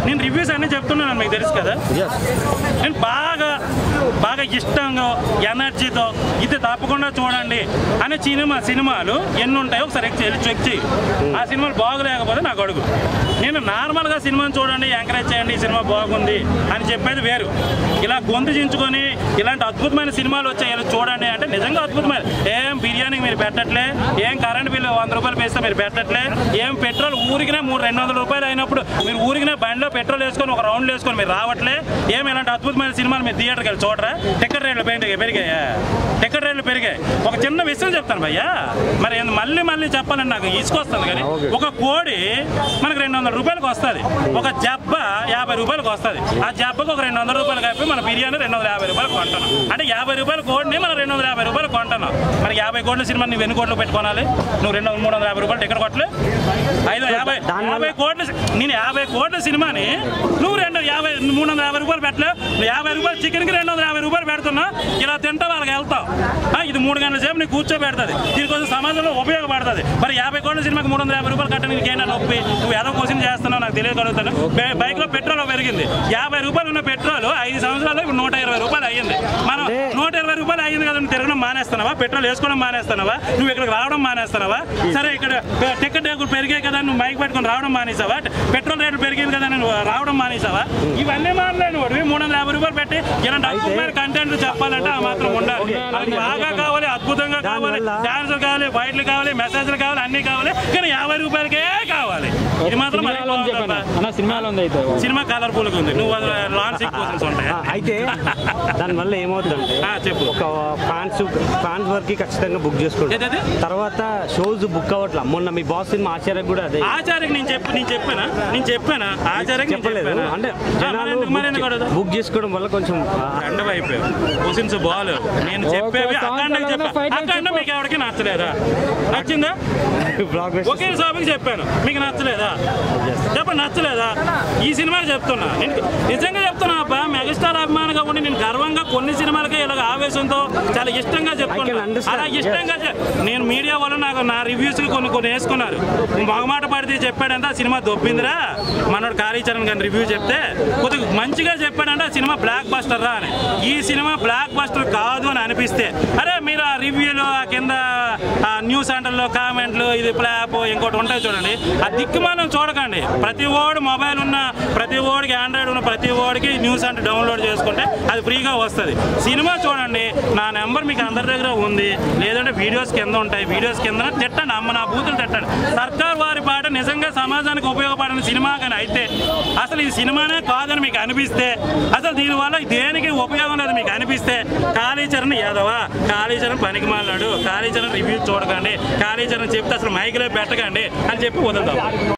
నేను రివ్యూస్ అన్నీ చెప్తున్నాను మీకు తెలుసు కదా నేను బాగా బాగా ఇష్టంగా ఎనర్జీతో ఇది తప్పకుండా చూడండి అనే సినిమా సినిమాలు ఎన్ని ఉంటాయో ఒకసారి చెక్ చెక్ చేయి ఆ సినిమాలు బాగలేకపోతే నాకు అడుగు నేను నార్మల్గా సినిమాని చూడండి ఎంకరేజ్ చేయండి ఈ సినిమా బాగుంది అని చెప్పేది వేరు ఇలా గొంతు చించుకొని ఇలాంటి అద్భుతమైన సినిమాలు వచ్చాయి ఇలా చూడండి అంటే నిజంగా అద్భుతమైన ఏం బిర్యానీకి మీరు పెట్టట్లే ఏం కరెంట్ బిల్లు వంద రూపాయలు వేస్తే మీరు పెట్టట్లే ఏం పెట్రోల్ ఊరికినే మూడు రెండు వందల రూపాయలు అయినప్పుడు మీరు ఊరికినే బండిలో పెట్రోల్ వేసుకొని ఒక రౌండ్ వేసుకొని మీరు రావట్లే ఏం ఇలాంటి అద్భుతమైన సినిమాలు మీరు థియేటర్కి వెళ్ళి చూడరా టికెట్ రేట్లు పెరిగాయి పెరిగాయా టికెట్ రేట్లు పెరిగాయి ఒక చిన్న విషయం చెప్తాను భయ్యా మరి ఏంది మళ్ళీ మళ్ళీ చెప్పాలని నాకు ఇసుకొస్తుంది కానీ ఒక కోడి మనకు రెండు వందల రూపాయలకు వస్తుంది ఒక జబ్బ యాభై రూపాయలకు వస్తుంది ఆ జబ్బకు ఒక రెండు వందల రూపాయలు కలిపి మన బిర్యానీ రెండు వందల యాభై రూపాయలు కొంటున్నాం అంటే యాభై రూపాయల కోడిని మనం రెండు వందల యాభై రూపాయలు కొంటున్నాం మరి యాభై కోట్ల సినిమా నువ్వు ఎన్ని కోట్లు పెట్టుకోవాలి నువ్వు రెండు వందల మూడు వందల యాభై రూపాయలు టికెట్ కొట్టలే ఐదు యాభై యాభై కోట్ల సి- నేను యాభై కోట్ల సినిమాని నువ్వు రెండు యాభై మూడు వందల యాభై రూపాయలు పెట్టలే నువ్వు యాభై రూపాయలు చికెన్కి రెండు వందల యాభై రూపాయలు పెడుతున్నా ఇలా తింటా వాళ్ళకి వెళ్తావు ఆ, ఇది మూడు గంటల సేపు నీకు కూర్చోబెడుతుంది దీనికోసం సమాజంలో ఉపయోగపడుతుంది మరి యాభై కోట్ల సినిమాకి మూడు వందల యాభై రూపాయలు కట్టడానికి ఏంటో నొప్పి నువ్వు ఏదో క్వశ్చన్ చేస్తున్నావు నాకు తెలియగలుగుతాను బైక్ లో పెట్రోల్ పెరిగింది యాభై రూపాయలు ఉన్న పెట్రోల్ ఐదు సంవత్సరాలు ఇప్పుడు నూట ఇరవై రూపాయలు అయ్యింది మనం నూట ఇరవై రూపాయలు అయ్యింది కదా నువ్వు తిరగడం మానేస్తున్నావా పెట్రోల్ వేసుకోవడం మానేస్తున్నావా నువ్వు ఇక్కడికి రావడం మానేస్తున్నావా సరే ఇక్కడ టికెట్ రేట్లు పెరిగాయి కదా నువ్వు మైక్ పెట్టుకొని రావడం మానేసావా పెట్రోల్ రేట్లు పెరిగింది కదా నువ్వు రావడం మానేసావా ఇవన్నీ మాట్లాడి వాడు మూడు వందల యాభై రూపాయలు పెట్టి ఇలాంటి అద్భుతమైన కంటెంట్ చెప్పాలంటే ఆ మాత్రం ఉండాలి అది బాగా కావాలి అద్భుతంగా కావాలి డాన్సులు కావాలి బయటలు కావాలి మెసేజ్లు కావాలి అన్ని కావాలి కానీ యాభై రూపాయలకే కావాలి ఇది మాత్రం మరీ సినిమాలో ఉంది చెప్పాను బాగుందబ్బా. అన్న సినిమాలో ఉంది అయితే సినిమా కలర్ఫుల్ గా ఉంది నువ్వు అది లాంచ్ ఈక్వల్స్ ఉంటాయి ఆ, అయితే దానివల్ల ఏమవుతుందంటే ఆ, చెప్పు ఒక ఫ్యాన్స్ ఫ్యాన్స్ వరకు ఖచ్చితంగా బుక్ చేసుకుంటారు ఏదది? తర్వాత షోస్ బుక్ అవ్వట్లా మొన్న మీ బాస్ సినిమా ఆచార్యకు కూడా అదే ఆచార్యకి నేను చెప్పు నేను చెప్పానా నేను చెప్పానా ఆచార్యకి నేను చెప్పలేదు చెప్పానా? అంటే ఆ, మరి జనాలు ఎందుకు- మరి ఎందుకు అడగదు? బుక్ చేసుకోవడం వల్ల కొంచెం ఆ, రెండు వైపు క్వశ్చన్స్ బాల్ నేను చెప్పేవి ఒక అఖండకి సాంగ్ చెప్పా fight అయితే అఖండ మీకు ఎవరికి నచ్చలేదా నచ్చిందా బ్లాక్ ఒకే టాపిక్ చెప్పాను మీకు నచ్చలేదా చెప్పండి నచ్చలేదా ఈ సినిమా చెప్తున్నా నేను నిజంగా చెప్తున్నా అబ్బా మెగాస్టార్ అభిమానిగా ఉండి నేను గర్వంగా కొన్ని సినిమాలకే ఇలాగ ఆవేశంతో చాలా ఇష్టంగా I చెప్పుకున్నా can understand. అలా ఇష్టంగా చె- నేను మీడియా వల్ల నాకు నా రివ్యూస్ కొన్ని కొన్ని వేసుకున్నారు మగమాట పడితే చెప్పాడంటే ఆ సినిమా దొబ్బిందిరా మనోడు కాళీచరణ్ గారి రివ్యూ చెప్తే కొద్దిగా మంచిగా చెప్పాడంటే ఆ సినిమా బ్లాక్ బస్టర్ రా అని ఈ సినిమా బ్లాక్ బస్టర్ కాదు అని అనిపిస్తే అరే మీరు ఆ రివ్యూలో ఆ కింద ఆ న్యూస్ సెంటర్లో కామెంట్లు ఇది ప్లాప్ ఇంకోటి ఉంటాయి చూడండి ఆ దిక్కుమాలం చూడకండి ప్రతి ఓడి మొబైల్ ఉన్న ప్రతి ఓడికి ఆండ్రాయిడ్ ఉన్న ప్రతి ఓడికి న్యూస్ అంటే డౌన్లోడ్ చేసుకుంటే అది ఫ్రీగా వస్తుంది సినిమా చూడండి నా నెంబర్ మీకు అందరి దగ్గర ఉంది లేదంటే వీడియోస్ కింద ఉంటాయి వీడియోస్ కింద తిట్టండి అమ్మ నా బూతులు తిట్టండి సర్కార్ వారి పాట నిజంగా సమాజానికి ఉపయోగపడిన సినిమా కానీ అయితే అసలు ఈ సినిమానే కాదని మీకు అనిపిస్తే అసలు దీనివల్ల దేనికి ఉపయోగం లేదు మీకు అనిపిస్తే కాళీచరణ్ యాదవా కాళీచరణ్ పనికి మాలాడు కాళీచరణ్ రివ్యూ చూడకండి కాళీచరణ్ చెప్తే అసలు మైక్లో పెట్టకండి అని చెప్పి వదులుతాం